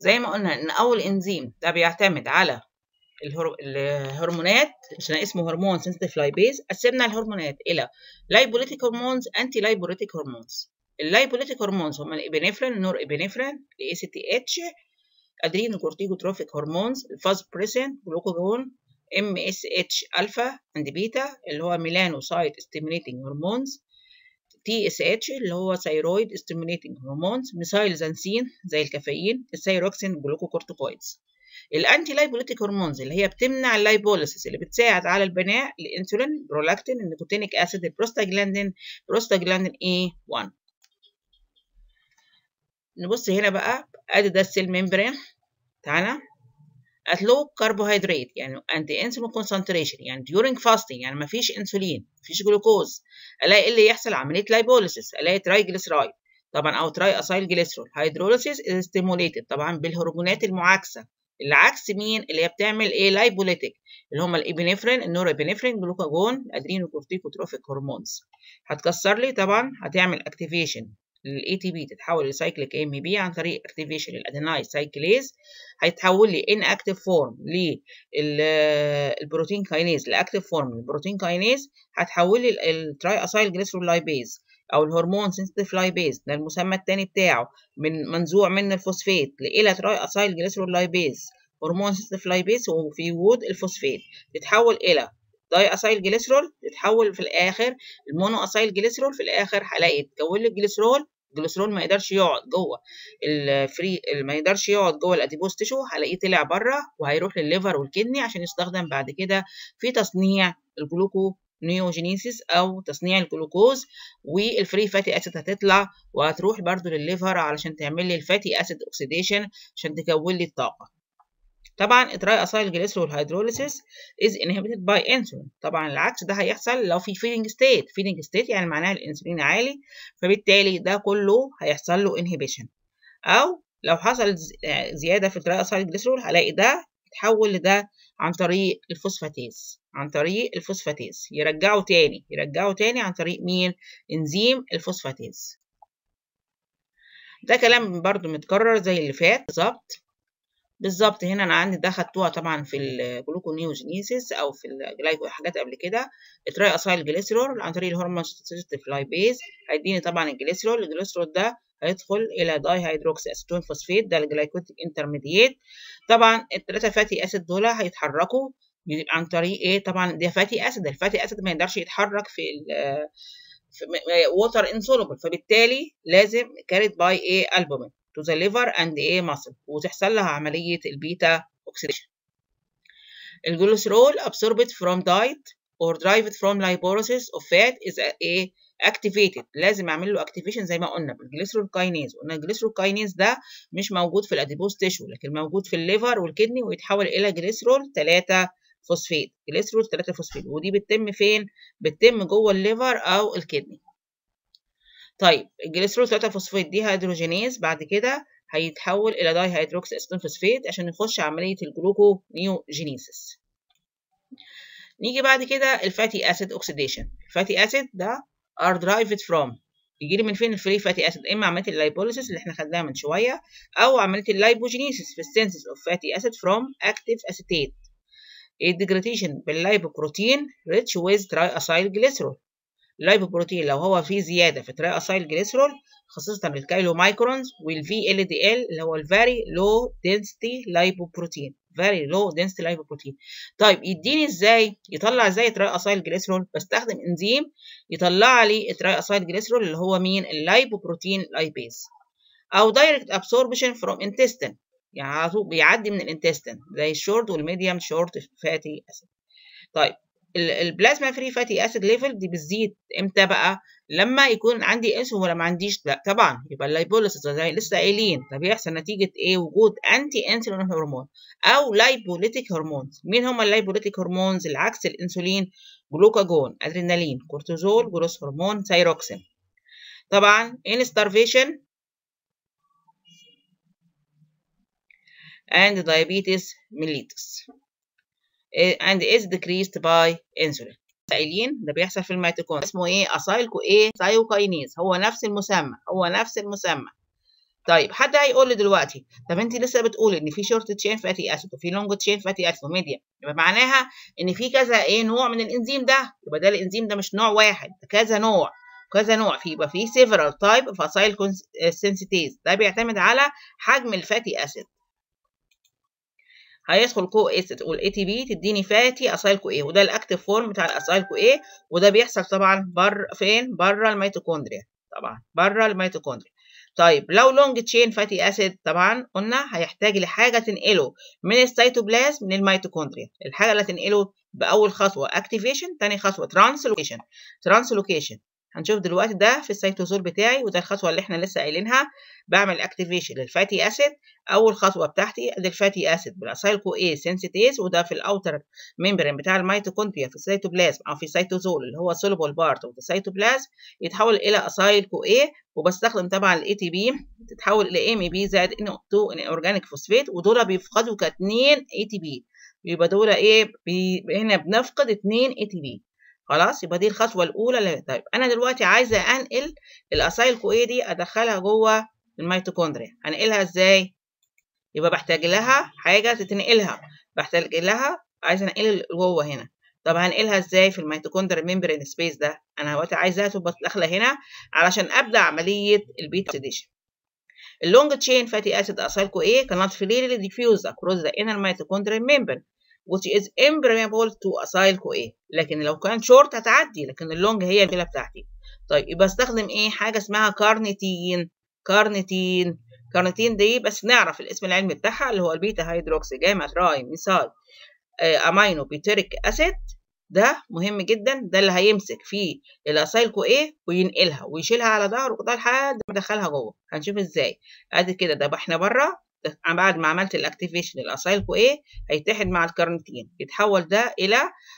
زي ما قلنا ان اول انزيم ده بيعتمد على الهر... الهرمونات عشان اسمه هرمون سنسيتيف لايبيز قسمنا الهرمونات الى لايبوليتيك هرمونز انتي لايبوليتيك هرمونز اللايبوليتيك هرمونز هم الابنفرين النور ابنفرين الاي سي تي اتش ادرينو كورتيكوتروفيك هرمونز الفازبريسين جلوكاجون ام اس اتش الفا اند بيتا اللي هو ميلانوسايت ستيميليتنج هرمونز تي اس اتش اللي هو ثايرويد ستيميليتنج هرمونز ميثايل زانسين زي الكافيين الثايروكسين جلوكوكورتيكويدز الانتي لايبوليتيك هرمونز اللي هي بتمنع اللايبوليسيس اللي بتساعد على البناء الانسولين برولاكتين النيكوتينيك اسيد البروستاجلاندين بروستاجلاندين اي 1 نبص هنا بقى ادي ده السيل ممبرين بتاعنا at low carbohydrate يعني and the insulin concentration يعني during fasting يعني ما فيش انسولين مفيش جلوكوز الاقي ايه اللي يحصل عمليه لايبوليسيس الاقي ترايجليسرايد طبعا او تراي اسايل جليسرول هيدروليسيس is stimulated طبعا بالهرمونات المعاكسه اللي عكس مين اللي هي بتعمل ايه لايبوليتيك اللي هم الابنفرين النور ابنفرين جلوكاجون الادرينوكورتيكوتروفيك هرمونز هتكسر لي طبعا هتعمل اكتيفيشن الاي تي بي تتحول لسايكليك ام بي عن طريق اكتيفيشن الادينايل سايكليز هيتحول لي ان اكتيف فورم للبروتين كاينيز لاكتيف فورم للبروتين كاينيز هتحول لي التراي اسايل جليسرولايبيز او الهرمون سنسيتيف لايبيز ده المسمى الثاني بتاعه من منزوع من الفوسفات الى تراي اسايل جليسرولايبيز هرمون سنسيتيف لايبيز وفي وجود الفوسفات تتحول الى داي اسايل جليسرول تتحول في الاخر المونو اسايل جليسرول في الاخر هلاقي تكون لي الجليسرول الجليسرول ما يقدرش يقعد جوه الفري ما يقدرش يقعد جوه الاديبوز تيشو هلاقيه طلع بره وهيروح للليفر والكدني عشان يستخدم بعد كده في تصنيع الجلوكو نيوجينيسيس او تصنيع الجلوكوز والفري فاتي اسيد هتطلع وهتروح برضو للليفر علشان تعمل لي الفاتي اسيد اوكسيديشن عشان تكون لي الطاقه طبعا التراي اسايل جليسرول هيدروليسيس از انهبيتد باي انسولين طبعا العكس ده هيحصل لو في فيدنج ستيت فيدنج ستيت يعني معناها الانسولين عالي فبالتالي ده كله هيحصل له انهبيشن او لو حصل زياده في التراي اسايل جليسرول هلاقي ده يتحول لده عن طريق الفوسفاتيز عن طريق الفوسفاتيز يرجعه تاني يرجعه تاني عن طريق مين انزيم الفوسفاتيز ده كلام برضو متكرر زي اللي فات بالظبط بالظبط هنا انا عندي ده خدتوها طبعا في الجلوكونيوجينيسيس او في الجلايكو حاجات قبل كده التراي اسايل جليسرول عن طريق الهرمون سنسيتيف لايبيز هيديني طبعا الجليسرول الجليسرول ده هيدخل الى داي هيدروكسي اسيتون فوسفيت ده الجلايكوتيك انترميديت طبعا الثلاثه فاتي اسيد دول هيتحركوا عن طريق ايه طبعا ده فاتي اسيد الفاتي اسيد ما يقدرش يتحرك في ووتر انسولوبل فبالتالي لازم كاريد باي ايه البومين to the liver and a muscle وتحصل لها عملية البيتا oxidation. الجلوسرول absorbed from diet or derived from lipolysis of fat is a activated لازم اعمل له activation زي ما قلنا بالجليسرول كاينيز قلنا الجليسرول كاينيز ده مش موجود في الاديبوز تيشو لكن موجود في الليفر والكدني ويتحول الى جليسرول 3 فوسفات جليسرول 3 فوسفات ودي بتتم فين بتتم جوه الليفر او الكدني طيب الجليسرول 3 فوسفات دي هيدروجينيز بعد كده هيتحول الى داي هيدروكسي اسيتون فوسفات عشان يخش عمليه الجلوكو نيوجينيسيس نيجي بعد كده الفاتي اسيد اوكسيديشن الفاتي اسيد ده ار درايفد فروم يجي لي من فين الفري فاتي اسيد اما عمليه اللايبوليسيس اللي احنا خدناها من شويه او عمليه اللايبوجينيسيس في السينثيس اوف فاتي اسيد فروم اكتيف اسيتيت الديجريديشن باللايبوبروتين ريتش ويز تراي اسايل جليسرول اللايبوبروتين لو هو فيه زياده في تراي اسايل جليسرول خاصة الكيلو مايكرونز والفي ال دي ال اللي هو الفيري لو density لايبوبروتين very low density lipoprotein طيب يديني ازاي يطلع ازاي تراي اسايل جليسرول بستخدم انزيم يطلع لي التراي اسايل جليسرول اللي هو مين اللايبوبروتين لايبيز او دايركت ابسوربشن فروم intestine يعني على طول بيعدي من الانتستين زي الشورت والميديوم شورت فاتي اسيد طيب البلازما فري فاتي اسيد ليفل دي بتزيد امتى بقى لما يكون عندي انسولين ولا ما عنديش لا طبعا يبقى اللايبوليسيس زي لسه قايلين ده بيحصل نتيجه ايه وجود انتي انسولين هرمون او لايبوليتيك هرمونز مين هم اللايبوليتيك هرمونز العكس الانسولين جلوكاجون ادرينالين كورتيزول جروس هرمون ثايروكسين طبعا ان starvation and diabetes mellitus and is decreased by insulin قايلين ده بيحصل في الميتوكوندريا اسمه ايه اسايلكو ايه سايوكاينيز هو نفس المسمى هو نفس المسمى طيب حد هيقول لي دلوقتي طب انت لسه بتقولي ان في شورت تشين فاتي اسيد وفي لونج تشين فاتي اسيد وميديا يبقى معناها ان في كذا ايه نوع من الانزيم ده يبقى ده الانزيم ده مش نوع واحد ده كذا نوع كذا نوع في يبقى في several type of acyl synthetase ده بيعتمد على حجم الفاتي اسيد هيدخل كو اس تقول اي تي بي تديني فاتي اسايل كو ايه وده الاكتيف فورم بتاع الاسايل كو ايه وده بيحصل طبعا بر فين بره الميتوكوندريا طبعا بره الميتوكوندريا طيب لو لونج تشين فاتي اسيد طبعا قلنا هيحتاج لحاجه تنقله من السيتوبلازم للميتوكوندريا الحاجه اللي تنقله باول خطوه اكتيفيشن تاني خطوه ترانسلوكيشن ترانسلوكيشن هنشوف دلوقتي ده في السيتوزول بتاعي وده الخطوه اللي احنا لسه قايلينها بعمل اكتيفيشن للفاتي اسيد اول خطوه بتاعتي ادي الفاتي اسيد بالاسايل كو اي سنسيتيز وده في الاوتر ممبرين بتاع الميتوكوندريا في السيتوبلازم او في السيتوزول اللي هو سولوبل بارت اوف السيتوبلازم يتحول الى اسايل كو اي وبستخدم طبعا الاي تي بي تتحول الى ام بي زائد ان 2 ان اورجانيك فوسفات ودول بيفقدوا كاتنين اي تي بي يبقى دول ايه بي هنا بنفقد 2 اي تي بي خلاص يبقى دي الخطوه الاولى اللي طيب انا دلوقتي عايزه انقل الاسايل كو اي دي ادخلها جوه الميتوكوندريا هنقلها ازاي يبقى بحتاج لها حاجه تتنقلها بحتاج لها عايزه انقل جوه هنا طب هنقلها ازاي في الميتوكوندريا ميمبرين سبيس ده انا دلوقتي عايزاها تبقى داخله هنا علشان ابدا عمليه البيتا اوكسيديشن اللونج تشين فاتي اسيد اسايل كو اي cannot freely diffuse across the inner mitochondrial membrane which is impermeable to acyl CoA لكن لو كان شورت هتعدي لكن اللونج هي المشكله بتاعتي طيب يبقى استخدم ايه حاجه اسمها كارنيتين كارنيتين كارنيتين دي بس نعرف الاسم العلمي بتاعها اللي هو البيتا هيدروكسي جاما تراي ميثايل امينو بيتريك اسيد ده مهم جدا ده اللي هيمسك فيه الاسايل كو ايه وينقلها ويشيلها على ظهره كده لحد ما يدخلها جوه هنشوف ازاي ادي كده ده احنا بره بعد ما عملت الاكتيفيشن للاسايل كو ايه هيتحد مع الكارنيتين يتحول ده الى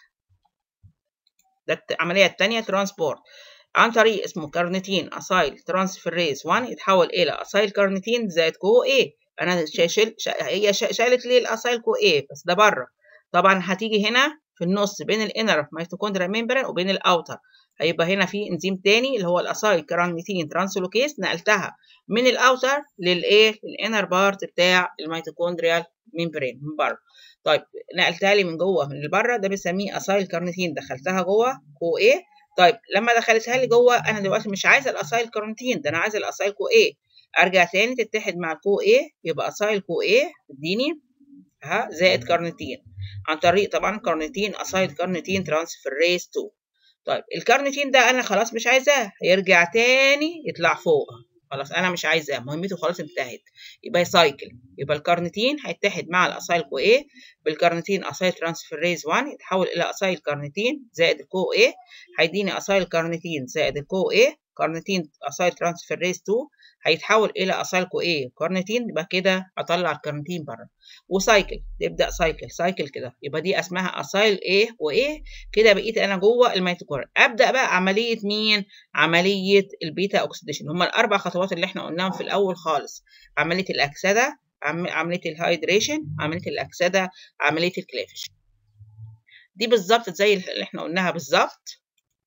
ده العمليه الثانيه ترانسبورت عن طريق اسمه كارنيتين اسايل ترانسفيريز 1 يتحول الى اسايل كارنيتين زائد كو ايه انا شايل هي شالت لي الاسايل كو ايه بس ده بره طبعا هتيجي هنا في النص بين الانر ميتوكوندريا ميمبرين وبين الاوتر هيبقى هنا في انزيم تاني اللي هو الاسايل كارنيتين ترانسلوكيز نقلتها من الاوتر للايه الانر بارت بتاع الميتوكوندريال ميمبرين من بره طيب نقلتها لي من جوه من بره ده بنسميه اسايل كارنيتين دخلتها جوه كو ايه طيب لما دخلتها لي جوه انا دلوقتي مش عايزه الاسايل كارنيتين ده انا عايزه الاسايل كو ايه ارجع تاني تتحد مع الكو ايه يبقى اسايل كو ايه اديني ها زائد كارنيتين عن طريق طبعا كارنيتين اسايل كارنيتين ترانسفيريز 2 طيب الكارنيتين ده انا خلاص مش عايزاه هيرجع تاني يطلع فوق خلاص انا مش عايزاه مهمته خلاص انتهت يبقى يسايكل يبقى الكارنيتين هيتحد مع الاسايل كو ايه بالكارنيتين اسايل ترانسفيريز 1 يتحول الى اسايل كارنيتين زائد الكو ايه هيديني اسايل كارنيتين زائد الكو ايه كارنيتين اسايل ترانسفيريز 2 هيتحول الى اسايل كو ايه كارنيتين يبقى كده اطلع الكارنيتين بره وسايكل تبدا سايكل سايكل كده يبقى دي اسمها اسايل ايه وايه كده بقيت انا جوه الميتوكوندريا ابدا بقى عمليه مين عمليه البيتا اوكسيديشن هما الاربع خطوات اللي احنا قلناهم في الاول خالص عمليه الاكسده عمليه الهايدريشن عمليه الاكسده عمليه الكلافش دي بالظبط زي اللي احنا قلناها بالظبط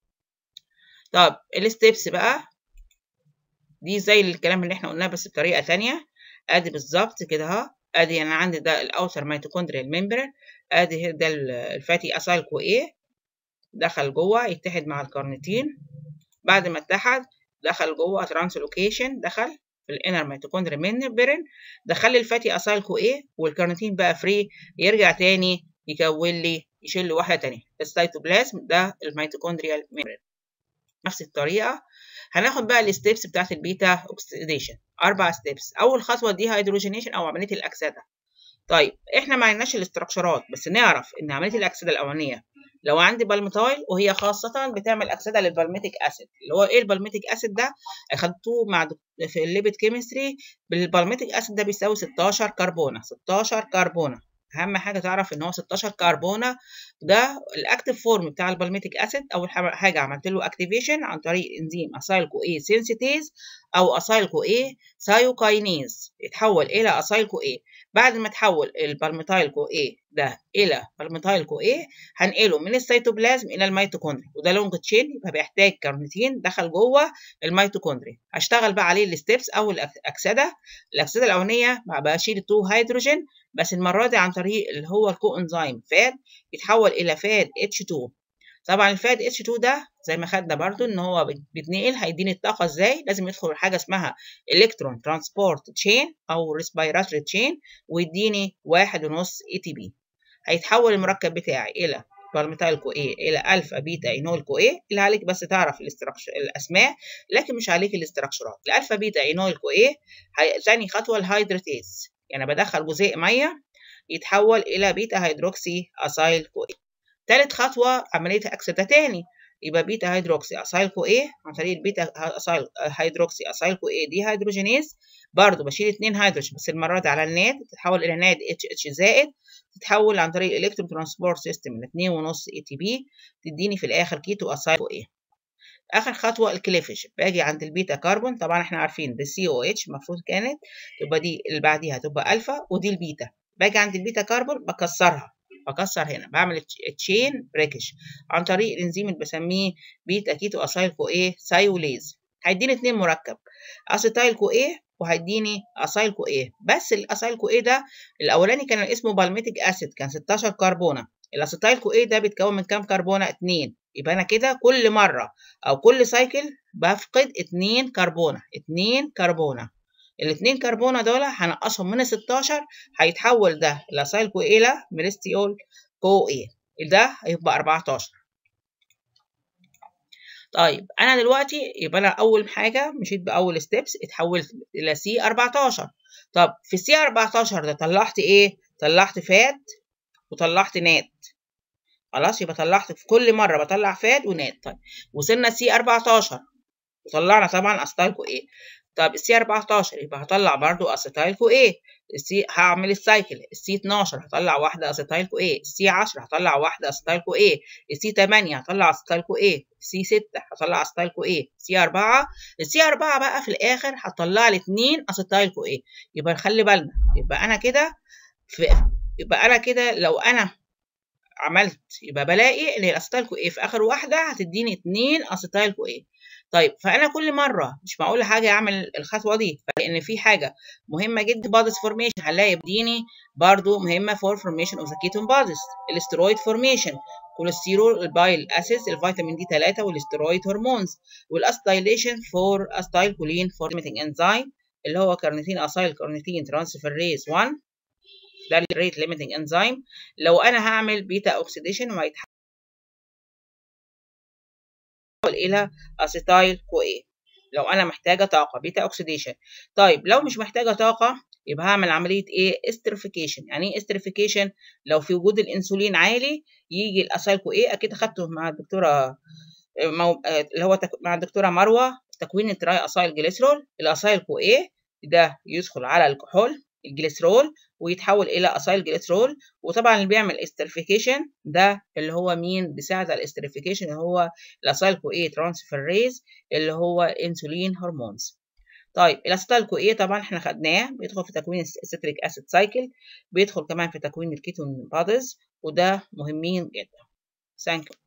طب الستبس بقى دي زي الكلام اللي احنا قلناه بس بطريقه ثانيه ادي بالظبط كده اهو ادي انا عندي ده الاوتر ميتوكوندريال ممبرين ادي ده الفاتي اسايل كو ايه دخل جوه يتحد مع الكارنيتين بعد ما اتحد دخل جوه ترانسلوكيشن دخل في الانر ميتوكوندريال ممبرين دخل لي الفاتي اسايل كو ايه والكارنيتين بقى فري يرجع تاني يكون لي يشيل لي واحده تانية السيتوبلازم ده الميتوكوندريال ممبرين نفس الطريقه هناخد بقى الستبس بتاعت البيتا اوكسيديشن اربع ستبس اول خطوه دي هيدروجينيشن او عمليه الاكسده طيب احنا ما عندناش الاستراكشرات بس نعرف ان عمليه الاكسده الاولانيه لو عندي بالميتايل وهي خاصه بتعمل اكسده للبالميتيك اسيد اللي هو ايه البالميتيك اسيد ده اخدتوه مع في الليبيد كيمستري بالبالميتيك اسيد ده بيساوي 16 كربونه 16 كربونه اهم حاجه تعرف ان هو 16 كربونه ده الاكتيف فورم بتاع البالميتيك اسيد اول حاجه عملت له اكتيفيشن عن طريق انزيم اسايل كو اي سينسيتيز او اسايل كو اي سايوكاينيز يتحول الى اسايل كو اي بعد ما تحول البالميتايل كو اي ده الى بالميثايل كو ايه هنقله من السيتوبلازم الى الميتوكوندريا وده لونج تشين يبقى بيحتاج كارنيتين دخل جوه الميتوكوندريا هشتغل بقى عليه الستبس او الاكسده الاكسده الاولانيه بشيل التو هيدروجين بس المره دي عن طريق اللي هو الكو انزيم فاد يتحول الى فاد اتش 2 طبعا الفاد اتش 2 ده زي ما خدنا برضو ان هو بيتنقل هيديني الطاقه ازاي لازم يدخل حاجه اسمها الكترون ترانسبورت تشين او ريسبيراتوري تشين ويديني واحد ونص اي تي بي هيتحول المركب بتاعي الى بالميتايل كو ايه الى الفا بيتا اينول كو ايه اللي عليك بس تعرف الاسماء لكن مش عليك الاستراكشرات الالفا بيتا اينول كو ايه ثاني خطوه الهيدراتيز يعني بدخل جزيء ميه يتحول الى بيتا هيدروكسي اسايل كو ايه تالت خطوة عملية أكسدة تاني يبقى بيتا هيدروكسي أسايل كو إيه عن طريق البيتا أسايل هيدروكسي أسايل كو إيه دي هيدروجينيز برضه بشيل اتنين هيدروجين بس المرة دي على الناد تتحول إلى ناد اتش اتش زائد تتحول عن طريق الإلكترون ترانسبورت سيستم من اتنين ونص اي تي بي تديني في الآخر كيتو أسايل كو إيه آخر خطوة الكليفش باجي عند البيتا كربون طبعا احنا عارفين دي سي او اتش المفروض كانت تبقى دي اللي بعديها تبقى ألفا ودي البيتا باجي عند البيتا كربون بكسرها بكسر هنا بعمل تشين بريكش عن طريق الانزيم اللي بسميه بيتا كيتو اسايل كو ايه سايوليز هيديني اتنين مركب اسيتايل كو ايه وهيديني اسايل كو ايه بس الاسايل كو ايه ده الاولاني كان اسمه بالميتيك اسيد كان 16 كربونه الاسيتايل كو ايه ده بيتكون من كام كربونه اتنين يبقى انا كده كل مره او كل سايكل بفقد اتنين كربونه اتنين كربونه الاتنين كربونة دول هنقصهم من ال 16 هيتحول ده الاسايل كو الى ميرستيول كو ايه ده هيبقى 14 طيب انا دلوقتي يبقى انا اول حاجه مشيت باول ستيبس اتحولت الى سي 14 طب في السي 14 ده طلعت ايه طلعت فات وطلعت نات خلاص يبقى طلعت في كل مره بطلع فات ونات طيب وصلنا سي 14 وطلعنا طبعا اسيتايل كو ايه طب السي 14 يبقى هطلع برضو اسيتايل كو ايه السي هعمل السايكل السي 12 هطلع واحده اسيتايل كو ايه السي 10 هطلع واحده اسيتايل كو ايه السي 8 هطلع اسيتايل كو ايه السي 6 هطلع اسيتايل كو ايه السي 4 السي 4 بقى في الاخر هطلع لي 2 اسيتايل كو ايه يبقى خلي بالنا يبقى انا كده يبقى انا كده لو انا عملت يبقى بلاقي ان الاسيتايل كو ايه في اخر واحده هتديني 2 اسيتايل كو ايه طيب فانا كل مره مش معقول حاجه اعمل الخطوه دي لان في حاجه مهمه جدا بادز فورميشن هنلاقي بديني برضو مهمه فور فورميشن اوف ذا كيتون بادز الاسترويد فورميشن كوليسترول البايل اسيدز الفيتامين دي 3 والاسترويد هرمونز والاستايليشن فور استايل كولين فورميتنج انزيم اللي هو كارنيتين اسايل كارنيتين ترانسفيريز 1 ده الريت ليميتنج انزيم لو انا هعمل بيتا اوكسيديشن وهيتحول الى اسيتايل كو ايه لو انا محتاجه طاقه بيتا اوكسيديشن طيب لو مش محتاجه طاقه يبقى هعمل عمليه ايه استريفيكيشن يعني ايه استريفيكيشن لو في وجود الانسولين عالي يجي الاسايل كو ايه اكيد اخدته مع الدكتوره مو... اللي هو تك... مع الدكتوره مروه تكوين التراي اسايل جليسرول الاسايل كو ايه ده يدخل على الكحول الجليسرول ويتحول الى اسايل جليسرول وطبعا اللي بيعمل استريفيكيشن ده اللي هو مين بيساعد على الاستريفيكيشن اللي هو الاسايل كو ايه ترانسفيريز اللي هو انسولين هرمونز طيب الاسيتال كو ايه طبعا احنا خدناه بيدخل في تكوين الستريك اسيد سايكل بيدخل كمان في تكوين الكيتون بادز وده مهمين جدا ثانك يو